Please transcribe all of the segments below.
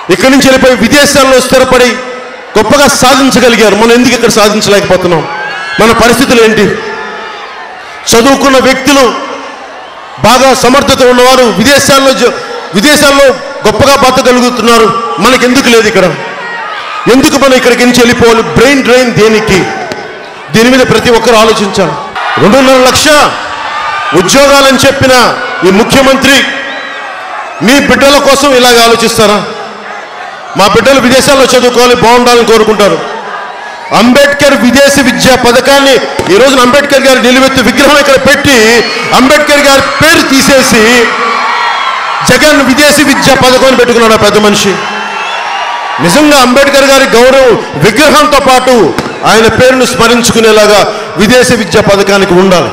ఇక్కడి నుంచి వెళ్ళిపోయి విదేశాల్లో స్థిరపడి గొప్పగా సాధించగలిగారు మనం ఎందుకు ఇక్కడ సాధించలేకపోతున్నాం మన పరిస్థితులు ఏంటి చదువుకున్న వ్యక్తులు బాగా సమర్థత ఉన్నవారు విదేశాల్లో జ- విదేశాల్లో గొప్పగా బతకగలుగుతున్నారు మనకి ఎందుకు లేదు ఇక్కడ ఎందుకు మనం ఇక్కడికి నుంచి వెళ్ళిపోవాలి బ్రెయిన్ డ్రైన్ దేనికి దీని మీద ప్రతి ఒక్కరు ఆలోచించాలి రెండున్నర లక్ష ఉద్యోగాలని చెప్పిన ఈ ముఖ్యమంత్రి మీ బిడ్డల కోసం ఇలాగ ఆలోచిస్తారా మా బిడ్డలు విదేశాల్లో చదువుకోవాలి బాగుండాలని కోరుకుంటారు అంబేద్కర్ విదేశీ విద్యా పథకాన్ని ఈ రోజున అంబేద్కర్ గారి నిలువెత్తు విగ్రహం ఇక్కడ పెట్టి అంబేద్కర్ గారి పేరు తీసేసి జగన్ విదేశీ విద్యా పథకం అని పెట్టుకున్నాడు ఆ పెద్ద మనిషి నిజంగా అంబేద్కర్ గారి గౌరవం విగ్రహంతో పాటు ఆయన పేరును స్మరించుకునేలాగా విదేశీ విద్యా పథకానికి ఉండాలి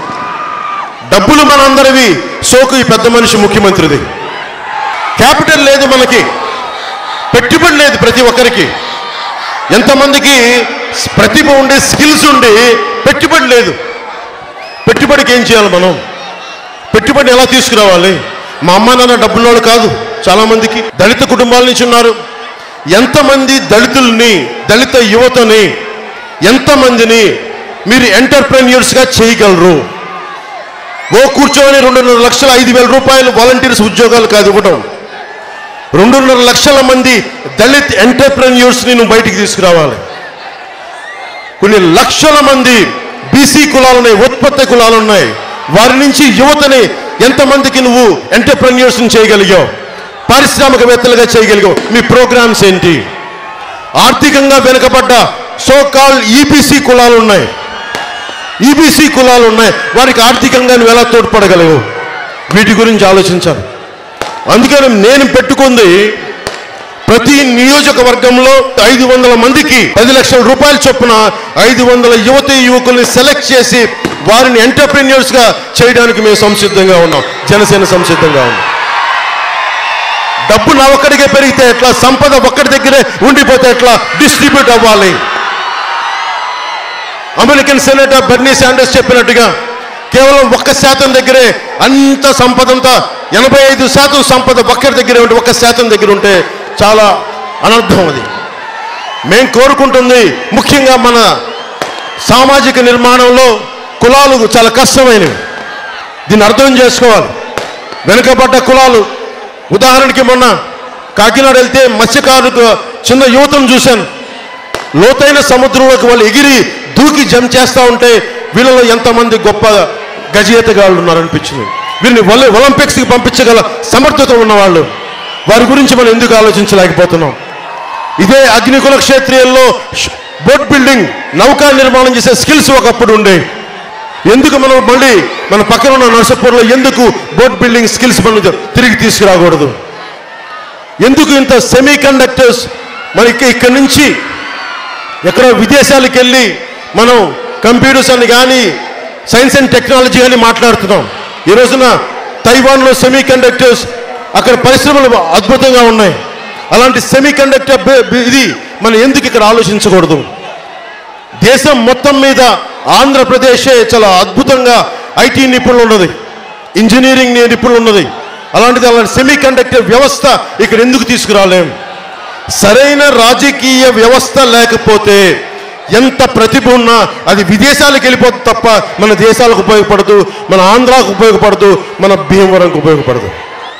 డబ్బులు మనందరివి సోకు ఈ పెద్ద మనిషి ముఖ్యమంత్రిది క్యాపిటల్ లేదు మనకి పెట్టుబడి లేదు ప్రతి ఒక్కరికి ఎంతమందికి ప్రతిభ ఉండి స్కిల్స్ ఉండి పెట్టుబడి లేదు పెట్టుబడికి ఏం చేయాలి మనం పెట్టుబడి ఎలా తీసుకురావాలి మా అమ్మ నాన్న డబ్బున్నోళ్ళు కాదు చాలామందికి దళిత కుటుంబాల నుంచి ఉన్నారు ఎంతమంది దళితుల్ని దళిత యువతని ఎంతమందిని మీరు ఎంటర్ప్రెన్యూర్స్గా చేయగలరు ఓ కూర్చొని రెండున్నర లక్షల ఐదు వేల రూపాయలు వాలంటీర్స్ ఉద్యోగాలు కాదు ఇవ్వడం రెండున్నర లక్షల మంది దళిత్ ఎంటర్ప్రెన్యూర్స్ని నువ్వు బయటికి తీసుకురావాలి కొన్ని లక్షల మంది బీసీ కులాలు ఉన్నాయి ఉత్పత్తి కులాలు ఉన్నాయి వారి నుంచి యువతని ఎంతమందికి నువ్వు ఎంటర్ప్రెన్యూర్స్ని చేయగలిగావు పారిశ్రామికవేత్తలుగా చేయగలిగావు మీ ప్రోగ్రామ్స్ ఏంటి ఆర్థికంగా వెనుకబడ్డ సో కాల్ ఈబీసీ కులాలు ఉన్నాయి ఈబీసీ కులాలు ఉన్నాయి వారికి ఆర్థికంగా నువ్వు ఎలా తోడ్పడగలవు వీటి గురించి ఆలోచించాలి అందుకని నేను పెట్టుకుంది ప్రతి నియోజకవర్గంలో ఐదు వందల మందికి పది లక్షల రూపాయల చొప్పున ఐదు వందల యువతి యువకుల్ని సెలెక్ట్ చేసి వారిని ఎంటర్ప్రెన్యూర్స్ గా చేయడానికి మేము సంసిద్ధంగా ఉన్నాం జనసేన సంసిద్ధంగా ఉన్నాం డబ్బు నా ఒక్కడికే పెరిగితే ఎట్లా సంపద ఒక్కడి దగ్గరే ఉండిపోతే ఎట్లా డిస్ట్రిబ్యూట్ అవ్వాలి అమెరికన్ సెనేటర్ బెర్నీ శాండర్స్ చెప్పినట్టుగా కేవలం ఒక్క శాతం దగ్గరే అంత సంపద అంతా ఎనభై ఐదు శాతం సంపద ఒక్కరి దగ్గరే ఉంటే ఒక్క శాతం దగ్గర ఉంటే చాలా అనర్థం అది మేం కోరుకుంటుంది ముఖ్యంగా మన సామాజిక నిర్మాణంలో కులాలు చాలా కష్టమైనవి దీన్ని అర్థం చేసుకోవాలి వెనుకబడ్డ కులాలు ఉదాహరణకి మొన్న కాకినాడ వెళ్తే మత్స్యకారులకు చిన్న యువతను చూశాను లోతైన సముద్రంలోకి వాళ్ళు ఎగిరి దూకి జంప్ చేస్తూ ఉంటే వీళ్ళలో ఎంతమంది గొప్ప గజయితగాళ్ళు ఉన్నారనిపించింది వీరిని ఒలి ఒలింపిక్స్కి పంపించగల సమర్థత ఉన్నవాళ్ళు వారి గురించి మనం ఎందుకు ఆలోచించలేకపోతున్నాం ఇదే అగ్నికుల క్షేత్రీయంలో ష్- బోట్ బిల్డింగ్ నౌకా నిర్మాణం చేసే స్కిల్స్ ఒకప్పుడు ఉండే ఎందుకు మనం మళ్ళీ మన పక్కన ఉన్న నర్సపూర్లో ఎందుకు బోట్ బిల్డింగ్ స్కిల్స్ మనం తిరిగి తీసుకురాకూడదు ఎందుకు ఇంత సెమీ కండక్టర్స్ మనకి ఇక్కడి నుంచి ఎక్కడో విదేశాలకు వెళ్ళి మనం కంప్యూటర్స్ అని కానీ సైన్స్ అండ్ టెక్నాలజీ అని మాట్లాడుతున్నాం ఈ రోజున తైవాన్లో సెమీ కండక్టర్స్ అక్కడ పరిశ్రమలు అద్భుతంగా ఉన్నాయి అలాంటి సెమీ కండక్టర్ ఇది మనం ఎందుకు ఇక్కడ ఆలోచించకూడదు దేశం మొత్తం మీద ఆంధ్రప్రదేశే చాలా అద్భుతంగా ఐటీ నిపుణులు ఉన్నది ఇంజనీరింగ్ నిపుణులు ఉన్నది అలాంటిది అలాంటి సెమీ కండక్టర్ వ్యవస్థ ఇక్కడ ఎందుకు తీసుకురాలేం సరైన రాజకీయ వ్యవస్థ లేకపోతే ఎంత ప్రతిభ ఉన్నా అది విదేశాలకు వెళ్ళిపోతుంది తప్ప మన దేశాలకు ఉపయోగపడదు మన ఆంధ్రాకు ఉపయోగపడదు మన భీమవరంకు ఉపయోగపడదు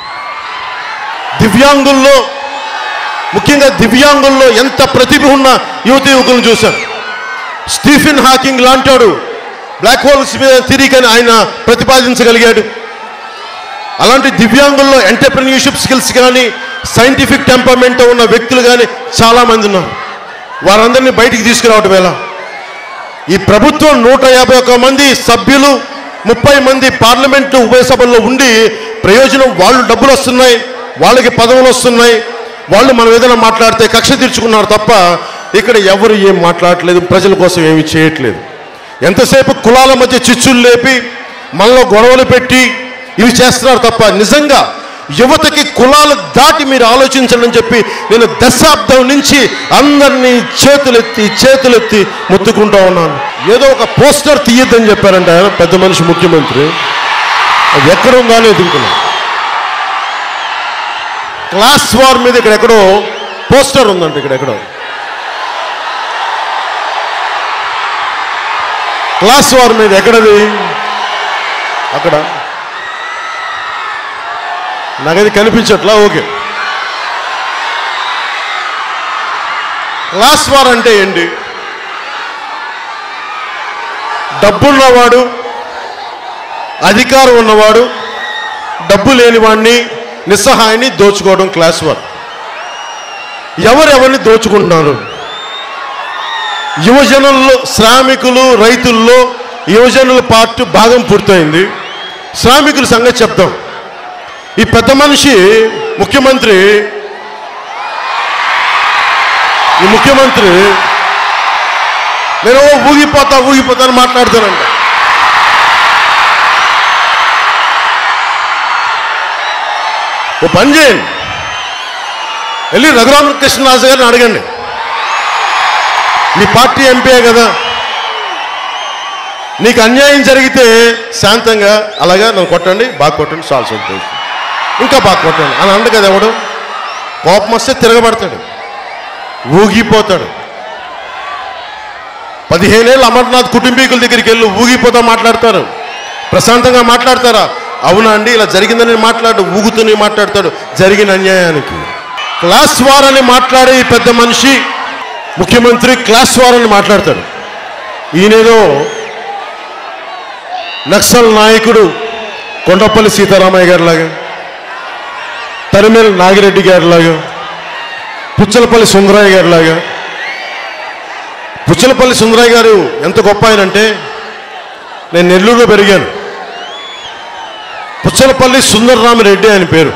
దివ్యాంగుల్లో ముఖ్యంగా దివ్యాంగుల్లో ఎంత ప్రతిభ ఉన్న యువతి యువకులను చూశాను స్టీఫెన్ హాకింగ్ లాంటాడు బ్లాక్ హోల్స్ మీద తిరిగి ఆయన ప్రతిపాదించగలిగాడు అలాంటి దివ్యాంగుల్లో ఎంటర్ప్రెన్యూర్షిప్ స్కిల్స్ కానీ సైంటిఫిక్ టెంపర్మెంట్ ఉన్న వ్యక్తులు కానీ చాలామంది ఉన్నారు వారందరినీ బయటికి తీసుకురావటం ఎలా ఈ ప్రభుత్వం నూట యాభై ఒక్క మంది సభ్యులు ముప్పై మంది పార్లమెంటు ఉభయ సభల్లో ఉండి ప్రయోజనం వాళ్ళు డబ్బులు వస్తున్నాయి వాళ్ళకి పదవులు వస్తున్నాయి వాళ్ళు మనం ఏదైనా మాట్లాడితే కక్ష తీర్చుకున్నారు తప్ప ఇక్కడ ఎవరు ఏం మాట్లాడట్లేదు ప్రజల కోసం ఏమి చేయట్లేదు ఎంతసేపు కులాల మధ్య చిచ్చులు లేపి మనలో గొడవలు పెట్టి ఇవి చేస్తున్నారు తప్ప నిజంగా యువతకి కులాలు దాటి మీరు ఆలోచించండి అని చెప్పి నేను దశాబ్దం నుంచి అందరినీ చేతులెత్తి చేతులెత్తి మొత్తుకుంటా ఉన్నాను ఏదో ఒక పోస్టర్ తీయద్దని చెప్పారంట ఆయన పెద్ద మనిషి ముఖ్యమంత్రి అది ఎక్కడ ఉందా అని ఎదుగుతున్నా క్లాస్ వార్ మీద ఇక్కడ ఎక్కడో పోస్టర్ ఉందంట ఇక్కడ ఎక్కడో క్లాస్ వార్ మీద ఎక్కడది అక్కడ నాకది కనిపించట్లా ఓకే క్లాస్ వార్ అంటే ఏంటి డబ్బున్నవాడు అధికారం ఉన్నవాడు డబ్బు లేనివాడిని నిస్సహాయాన్ని దోచుకోవడం క్లాస్ వార్ ఎవరెవరిని దోచుకుంటున్నారు యువజనుల్లో శ్రామికులు రైతుల్లో యువజనుల పార్టీ భాగం పూర్తయింది శ్రామికుల సంగతి చెప్తాం ఈ పెద్ద మనిషి ముఖ్యమంత్రి ఈ ముఖ్యమంత్రి నేను ఊగిపోతా ఊగిపోతా అని మాట్లాడుతానంట ఓ పని చేయండి వెళ్ళి రఘురామ కృష్ణరాజు గారిని అడగండి నీ పార్టీ ఎంపీయే కదా నీకు అన్యాయం జరిగితే శాంతంగా అలాగా నన్ను కొట్టండి బాగా కొట్టండి చాలా సంతోషం ఇంకా బాగా కొట్టండి అని అండ కదా ఎవడు కోపం వస్తే తిరగబడతాడు ఊగిపోతాడు పదిహేనేళ్ళు అమర్నాథ్ కుటుంబీకుల దగ్గరికి వెళ్ళి ఊగిపోతా మాట్లాడతారు ప్రశాంతంగా మాట్లాడతారా అవునా అండి ఇలా జరిగిందని మాట్లాడు ఊగుతూనే మాట్లాడతాడు జరిగిన అన్యాయానికి క్లాస్ వార్ అని మాట్లాడే ఈ పెద్ద మనిషి ముఖ్యమంత్రి క్లాస్ వార్ అని మాట్లాడతాడు ఈయనేదో నక్సల్ నాయకుడు కొండపల్లి సీతారామయ్య గారి లాగా తరిమేల నాగిరెడ్డి గారి లాగా పుచ్చలపల్లి సుందరయ్య గారి లాగా పుచ్చలపల్లి సుందరయ్య గారు ఎంత గొప్ప ఆయనంటే నేను నెల్లూరులో పెరిగాను పుచ్చలపల్లి సుందరరామరెడ్డి ఆయన పేరు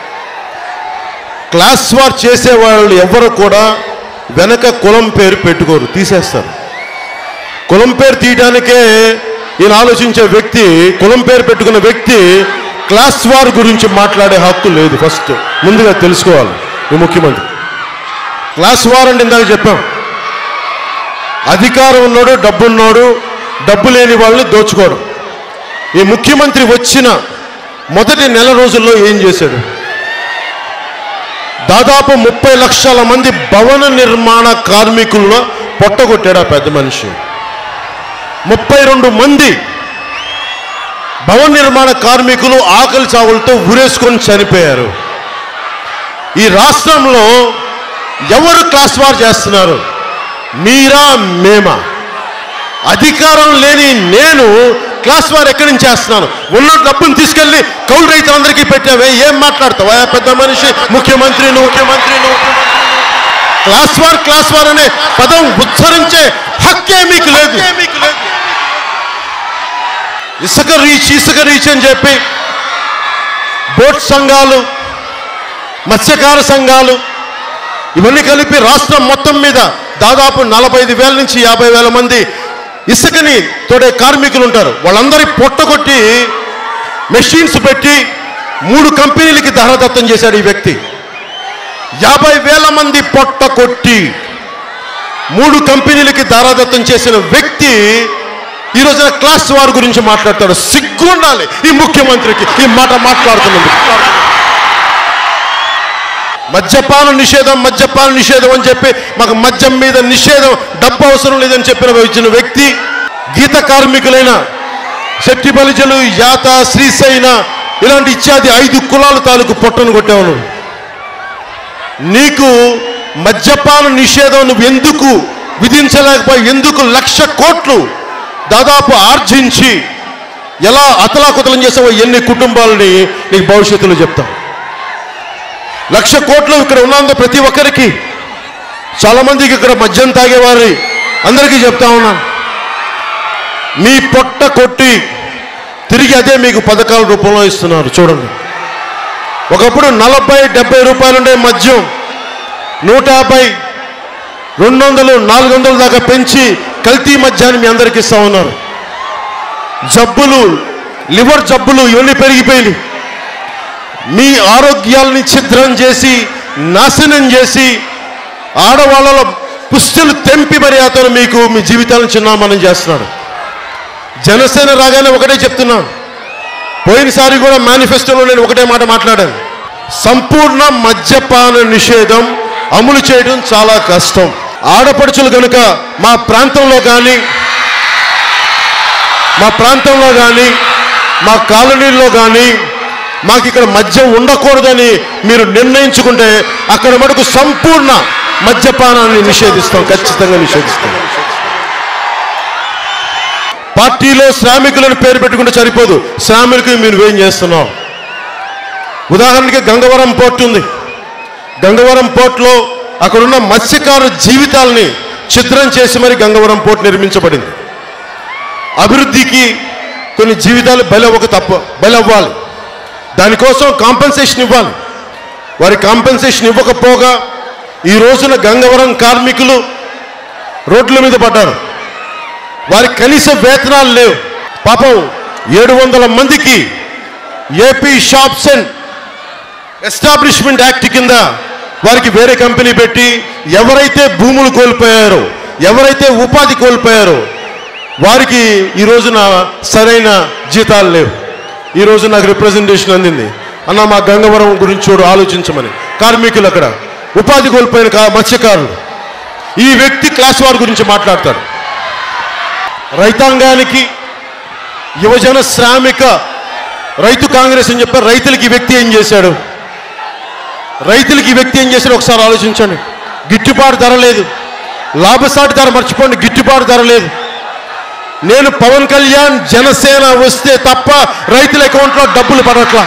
క్లాస్ వార్ చేసేవాళ్ళు ఎవరు కూడా వెనక కులం పేరు పెట్టుకోరు తీసేస్తారు కులం పేరు తీయడానికే ఈయన ఆలోచించే వ్యక్తి కులం పేరు పెట్టుకున్న వ్యక్తి క్లాస్ వార్ గురించి మాట్లాడే హక్కు లేదు ఫస్ట్ ముందుగా తెలుసుకోవాలి ఈ ముఖ్యమంత్రి క్లాస్ వార్ అంటే ఇందాక చెప్పాం అధికారం ఉన్నాడు డబ్బు ఉన్నాడు డబ్బు లేని వాళ్ళని దోచుకోవడం ఈ ముఖ్యమంత్రి వచ్చిన మొదటి నెల రోజుల్లో ఏం చేశాడు దాదాపు ముప్పై లక్షల మంది భవన నిర్మాణ కార్మికుల్లో పొట్టగొట్టాడు ఆ పెద్ద మనిషి ముప్పై రెండు మంది భవన నిర్మాణ కార్మికులు ఆకలి చావులతో ఉరేసుకొని చనిపోయారు ఈ రాష్ట్రంలో ఎవరు క్లాస్ వార్ చేస్తున్నారు మీరా మేమా అధికారం లేని నేను క్లాస్ వార్ ఎక్కడి నుంచి చేస్తున్నాను ఉన్న డబ్బును తీసుకెళ్లి కౌలు రైతులందరికీ పెట్టావే ఏం మాట్లాడతావా ఆ పెద్ద మనిషి ముఖ్యమంత్రి నువ్వు ముఖ్యమంత్రి నువ్వు క్లాస్ వార్ క్లాస్ వార్ అనే పదం ఉచ్చరించే హక్కే మీకు లేదు ఇసుక రీచ్ ఇసుక రీచ్ అని చెప్పి బోట్ సంఘాలు మత్స్యకార సంఘాలు ఇవన్నీ కలిపి రాష్ట్రం మొత్తం మీద దాదాపు నలభై ఐదు వేల నుంచి యాభై వేల మంది ఇసుకని తోడే కార్మికులు ఉంటారు వాళ్ళందరి పొట్టగొట్టి మెషిన్స్ పెట్టి మూడు కంపెనీలకి దహరదత్తం చేశాడు ఈ వ్యక్తి యాభై వేల మంది పొట్ట కొట్టి మూడు కంపెనీలకి దారాదత్తం చేసిన వ్యక్తి ఈ రోజున క్లాస్ వార్ గురించి మాట్లాడతాడు సిగ్గు ఉండాలి ఈ ముఖ్యమంత్రికి ఈ మాట మాట్లాడుతున్నందుకు మద్యపాన నిషేధం మద్యపాన నిషేధం అని చెప్పి మాకు మద్యం మీద నిషేధం డబ్బు అవసరం లేదని చెప్పిన ఇచ్చిన వ్యక్తి గీత కార్మికులైన శెట్టి బలిజలు యాత శ్రీశైన ఇలాంటి ఇత్యాది ఐదు కులాల తాలూకు పొట్టను కొట్టావు నువ్వు. నీకు మద్యపాన నిషేధం నువ్వు ఎందుకు విధించలేకపోయి ఎందుకు లక్ష కోట్లు దాదాపు ఆర్జించి ఎలా అతలాకుతలం చేసావో ఎన్ని కుటుంబాలని నీకు భవిష్యత్తులో చెప్తాం లక్ష కోట్లు ఇక్కడ ఉన్నందు ప్రతి ఒక్కరికి చాలా మందికి ఇక్కడ మద్యం తాగేవారి అందరికీ చెప్తా ఉన్నా మీ పొట్ట కొట్టి తిరిగి అదే మీకు పథకాల రూపంలో ఇస్తున్నారు చూడండి ఒకప్పుడు నలభై డెబ్బై రూపాయలుండే మద్యం నూట యాభై రెండు వందలు నాలుగు వందల దాకా పెంచి కల్తీ మద్యాన్ని మీ అందరికి ఇస్తా ఉన్నారు జబ్బులు లివర్ జబ్బులు ఇవన్నీ పెరిగిపోయినాయి మీ ఆరోగ్యాలని ఛిద్రం చేసి నాశనం చేసి ఆడవాళ్ళలో పుస్తులు తెంపి మరి అతను మీకు మీ జీవితాలను చిన్నామనం చేస్తున్నాడు జనసేన రాగానే ఒకటే చెప్తున్నాను పోయినసారి కూడా మేనిఫెస్టోలో నేను ఒకటే మాట మాట్లాడాను సంపూర్ణ మద్యపాన నిషేధం అమలు చేయడం చాలా కష్టం ఆడపడుచులు కనుక మా ప్రాంతంలో కానీ మా ప్రాంతంలో కానీ మా కాలనీల్లో కానీ మాకు ఇక్కడ మద్యం ఉండకూడదని మీరు నిర్ణయించుకుంటే అక్కడ మటుకు సంపూర్ణ మద్యపానాన్ని నిషేధిస్తాం ఖచ్చితంగా నిషేధిస్తాం పార్టీలో శ్రామికులను పేరు పెట్టుకుంటే సరిపోదు శ్రామికులు మీరు ఏం చేస్తున్నాం ఉదాహరణకి గంగవరం పోర్ట్ ఉంది గంగవరం పోర్ట్లో అక్కడున్న మత్స్యకారు జీవితాల్ని ఛిద్రం చేసి మరి గంగవరం పోర్ట్ నిర్మించబడింది అభివృద్ధికి కొన్ని జీవితాలు బలవ్వక తప్ప బలవ్వాలి దానికోసం కాంపెన్సేషన్ ఇవ్వాలి వారి కాంపెన్సేషన్ ఇవ్వకపోగా ఈ రోజున గంగవరం కార్మికులు రోడ్ల మీద పడ్డారు వారికి కనీస వేతనాలు లేవు పాపం ఏడు వందల మందికి AP shops and establishment act కింద వారికి వేరే కంపెనీ పెట్టి ఎవరైతే భూములు కోల్పోయారో ఎవరైతే ఉపాధి కోల్పోయారో వారికి ఈ రోజున సరైన జీతాలు లేవు ఈ రోజు నాకు రిప్రజెంటేషన్ అందింది అన్న మా గంగవరం గురించి చూడు ఆలోచించమని కార్మికులు అక్కడ ఉపాధి కోల్పోయిన కా- మత్స్యకారులు ఈ వ్యక్తి క్లాస్ వార్ గురించి మాట్లాడతాడు రైతాంగానికి యువజన శ్రామిక రైతు కాంగ్రెస్ అని చెప్పారు రైతులకి ఈ వ్యక్తి ఏం చేశాడు రైతులకి ఈ వ్యక్తి ఏం చేశాడు ఒకసారి ఆలోచించండి గిట్టుబాటు ధర లేదు లాభసాటి ధర మర్చిపోండి గిట్టుబాటు ధర లేదు నేను పవన్ కళ్యాణ్ జనసేన వస్తే తప్ప రైతుల అకౌంట్లో డబ్బులు పడట్లా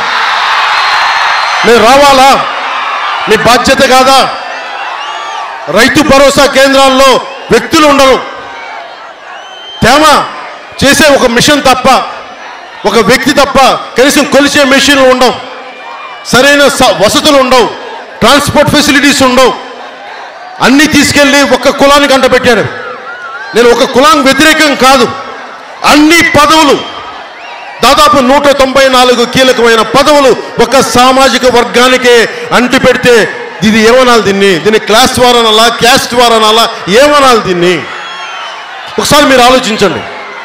నేను రావాలా మీ బాధ్యత కాదా రైతు భరోసా కేంద్రాల్లో వ్యక్తులు ఉండరు తేమ చేసే ఒక మిషన్ తప్ప ఒక వ్యక్తి తప్ప కనీసం కొలిచే మెషిన్లు ఉండవు సరైన స- వసతులు ఉండవు ట్రాన్స్పోర్ట్ ఫెసిలిటీస్ ఉండవు అన్నీ తీసుకెళ్ళి ఒక కులానికి అంటపెట్టాడు నేను ఒక కులానికి వ్యతిరేకం కాదు అన్ని పదవులు దాదాపు నూట తొంభై నాలుగు కీలకమైన పదవులు ఒక సామాజిక వర్గానికే అంటి పెడితే ఇది ఏమనాలి దీన్ని దీన్ని క్లాస్ వార్ అనాలా క్యాస్ట్ వార్ అనాలా ఏమనాలి దీన్ని ఒకసారి మీరు ఆలోచించండి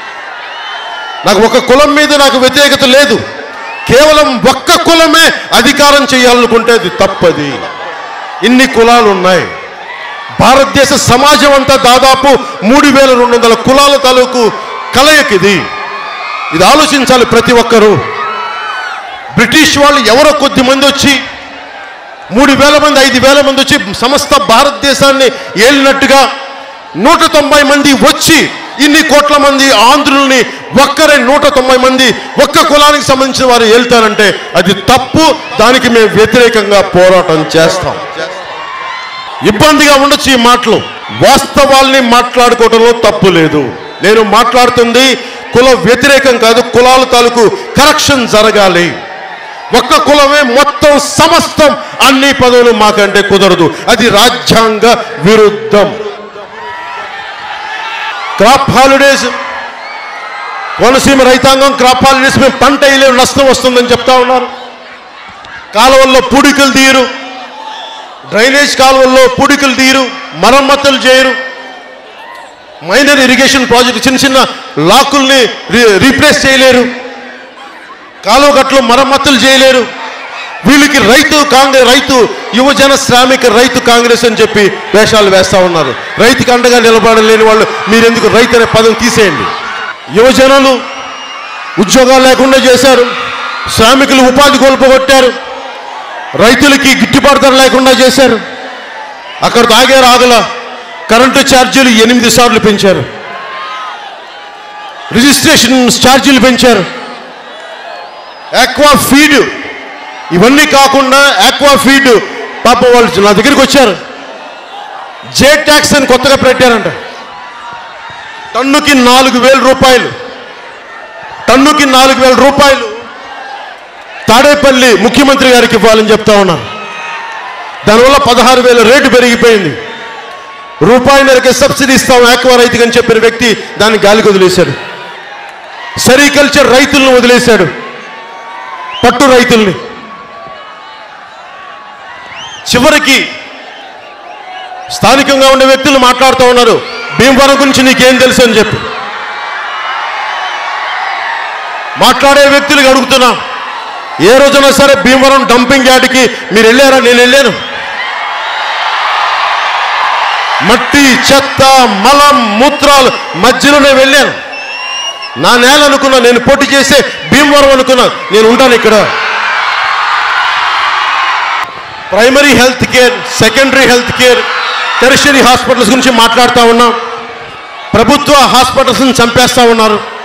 నాకు ఒక కులం మీద నాకు వ్యతిరేకత లేదు కేవలం ఒక్క కులమే అధికారం చేయాలనుకుంటే అది తప్పది ఇన్ని కులాలు ఉన్నాయి భారతదేశ సమాజం అంతా దాదాపు మూడు వేల రెండు వందల కులాల తాలూకు కలయిక ఇది ఇది ఆలోచించాలి ప్రతి ఒక్కరూ బ్రిటిష్ వాళ్ళు ఎవరో కొద్ది మంది వచ్చి మూడు వేల మంది ఐదు వేల మంది వచ్చి సమస్త భారతదేశాన్ని ఏలినట్టుగా నూట తొంభై మంది వచ్చి ఇన్ని కోట్ల మంది ఆంధ్రుల్ని ఒక్కరే నూట తొంభై మంది ఒక్క కులానికి సంబంధించిన వారు వెళ్తారంటే అది తప్పు దానికి మేము వ్యతిరేకంగా పోరాటం చేస్తాం ఇబ్బందిగా ఉండొచ్చు ఈ మాటలు వాస్తవాల్ని మాట్లాడుకోవడంలో తప్పు లేదు నేను మాట్లాడుతుంది కుల వ్యతిరేకం కాదు కులాల తాలూకు కరెక్షన్ జరగాలి ఒక్క కులమే మొత్తం సమస్తం అన్ని పదవులు మాకంటే కుదరదు అది రాజ్యాంగ విరుద్ధం క్రాప్ హాలిడేస్ కోనసీమ రైతాంగం క్రాప్ హాలిడేస్ మేము పంట వేయలేము నష్టం వస్తుందని చెప్తా ఉన్నారు కాలువల్లో పూడికలు తీయరు డ్రైనేజ్ కాలువల్లో పూడికలు తీయరు మరమ్మతులు చేయరు మైనర్ ఇరిగేషన్ ప్రాజెక్ట్ చిన్న చిన్న లాకుల్ని రీ- రీప్లేస్ చేయలేరు కాలువ గట్లు మరమ్మతులు చేయలేరు వీళ్ళకి రైతు కాంగ్రెస్ రైతు యువజన శ్రామిక రైతు కాంగ్రెస్ అని చెప్పి వేషాలు వేస్తా ఉన్నారు రైతుకి అండగా నిలబడలేని వాళ్ళు మీరెందుకు రైతు అనే పదం తీసేయండి యువజనులు ఉద్యోగాలు లేకుండా చేశారు శ్రామికులు ఉపాధి కోల్పోగొట్టారు రైతులకి గిట్టుబాటు ధర లేకుండా చేశారు అక్కడ తాగే రాగల కరెంటు ఛార్జీలు ఎనిమిది సార్లు పెంచారు రిజిస్ట్రేషన్ ఛార్జీలు పెంచారు ఆక్వా ఫీడ్ ఇవన్నీ కాకుండా ఆక్వా ఫీడ్ పాప వాళ్ళు నా దగ్గరికి వచ్చారు జే ట్యాక్స్ అని కొత్తగా పెట్టారంట టన్నుకి నాలుగు వేల రూపాయలు టన్నుకి నాలుగు వేల రూపాయలు తాడేపల్లి ముఖ్యమంత్రి గారికి ఇవ్వాలని చెప్తా ఉన్నాను దానివల్ల పదహారు వేల రేటు పెరిగిపోయింది రూపాయిన్నరకే సబ్సిడీ ఇస్తాం ఆక్వా రైతుకి అని చెప్పిన వ్యక్తి దాన్ని గాలికి వదిలేశాడు సెరికల్చర్ రైతులను వదిలేశాడు పట్టు రైతుల్ని చివరికి స్థానికంగా ఉండే వ్యక్తులు మాట్లాడుతూ ఉన్నారు భీమవరం గురించి నీకేం తెలుసు అని చెప్పి మాట్లాడే వ్యక్తులకు అడుగుతున్నాం ఏ రోజైనా సరే భీమవరం డంపింగ్ యార్డ్కి మీరు వెళ్ళారా నేను వెళ్ళాను మట్టి చెత్త మలం మూత్రాలు మధ్యలో నేను వెళ్ళాను నా నేల అనుకున్నా నేను పోటీ చేసే భీమవరం అనుకున్నా నేను ఉంటాను ఇక్కడ primary health care secondary health care tertiary hospitals గురించి మాట్లాడుతూ ఉన్నాం ప్రభుత్వ హాస్పిటల్స్ని చంపేస్తా ఉన్నారు